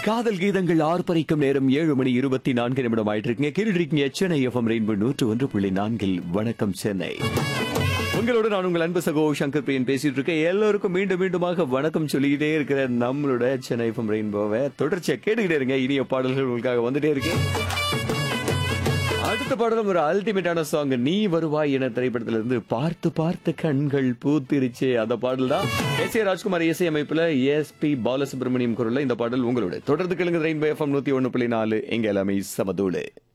காதல் கீதங்கள் ஆர்ப்பரிக்கும் நேரம் ஏழு மணி இருபத்தி நான்கு நிமிடம் ஆயிட்டு இருக்கீங்க கேட்டுட்டு இருக்கீங்க சென்னை எஃப்எம் ரெயின்போ நூற்று ஒன்று புள்ளி நான்கில் வணக்கம் சென்னை உங்களோட நான் உங்கள் அன்பு சகோ சங்கர் பிரியன் பேசிட்டு இருக்கேன் எல்லோருக்கும் மீண்டும் மீண்டுமாக வணக்கம் சொல்லிக்கிட்டே இருக்கிற நம்மளோட சென்னை எஃப்எம் ரெயின்போவை தொடர்ச்சியா கேட்டுக்கிட்டே இருங்க இனிய பாடல்கள் உங்களுக்காக வந்துட்டே இருக்கு அடுத்த பாடலும் ஒரு அல்டிமேட்டான சாங் நீ வருவாய் என திரைப்படத்துல இருந்து பார்த்து பார்த்து கண்கள் பூத்திருச்சே அந்த பாடல் தான் எஸ் ஏ ராஜ்குமார் இசை அமைப்புல எஸ் பி பாலசுப்ரமணியம் குரல்ல இந்த பாடல் உங்களோட தொடர்ந்து கேளுங்க ரெயின்போ எஃப்எம் நூத்தி ஒண்ணு புள்ளி நாலு எங்க எல்லாமே சமதோடு